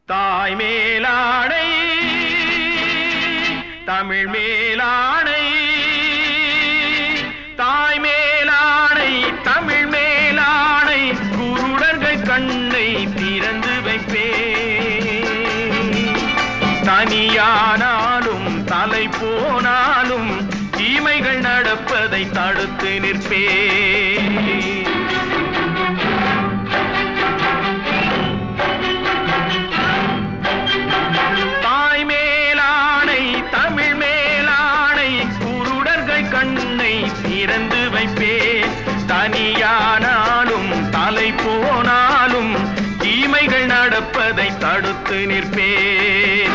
தாய் மேலாடை தமிழ் மேலாடை தாய் மேலாடை தமிழ் மேலாடை குருடர்கள் கண்ணை திறந்து வைப்பே தனியானாலும் தலை போனாலும் தீமைகள் நடப்பதை தடுத்து நிற்பே தாய் மேலாடை தமிழ் மேலாடை குருடர்கள் கண்ணை திறந்து வைப்பேன் தனியானாலும் தலை போனாலும் தீமைகள் நடப்பதை தடுத்து நிற்பேன்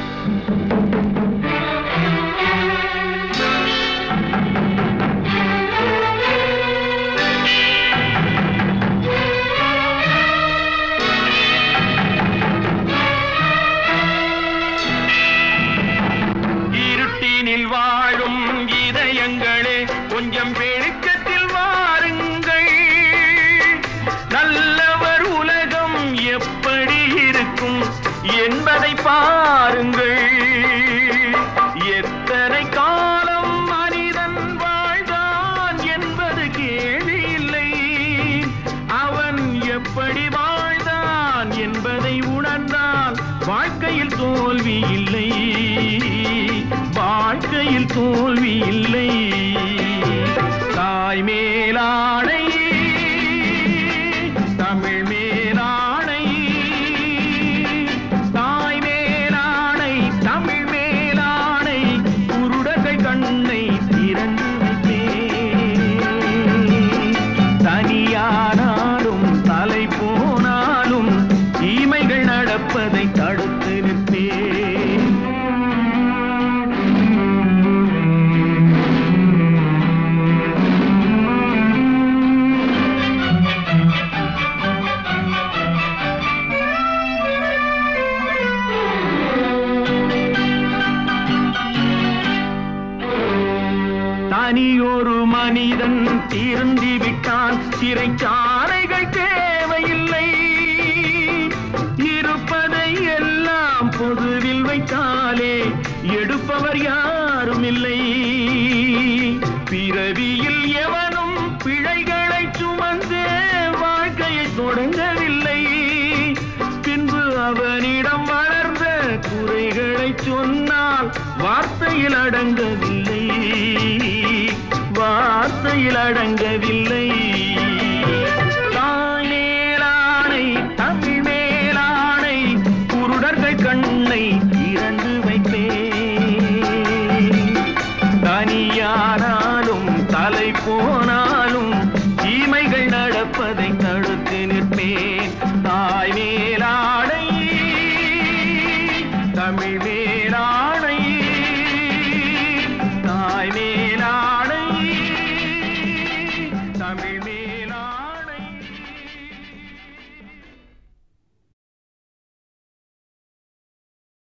இருட்டினில் வாழும் இதயங்களே கொஞ்சம் வெளிச்சத்தில் வாருங்கள் நல்லவர் உலகம் எப்படி இருக்கும் என்பதை பாருங்கள் எத்தனை காலம் மனிதன் வாழ்ந்தான் என்பது கேள்வி இல்லை அவன் எப்படி வாழ்ந்தான் என்பதை உணர்ந்தால் வாழ்க்கையில் தோல்வி இல்லை வாழ்க்கையில் தோல்வி இல்லை தாய் மேலாடை தமிழ் மேலாடை தாய் மேலாடை தமிழ் மேலாடை குருடர்கள் கண்ணை திறந்து வைப்பேன் தனியானாலும் தலை போனாலும் தீமைகள் நடப்பதை தடுத்து நிற்பேன் தனியொரு மனிதன் திருந்தி விட்டான் சிறைச்சாலைகள் தேவையில்லை இருப்பதை எல்லாம் பொதுவில் வைத்தாலே எடுப்பவர் யாரும் இல்லை பிறவியில் எவனும் பிழைகளை சுமந்து வாழ்க்கையை தொடங்கவில்லை பின்பு அவனிடம் வளர்ந்த குறைகளை சொன்னால் வார்த்தையில் அடங்கவில்லை வார்த்தையில் அடங்கவில்லை தாய் மேலானை தமிழ் மேலானை குருடர்கள் கண்ணை திறந்து வைப்பேன் தனியானாலும் தலை போனாலும் தீமைகள் நடப்பதை தடுத்து நிற்பேன் தாய் மேலாடை தமிழ் மேலாடை தாய் மேலாடை தமிழ் மே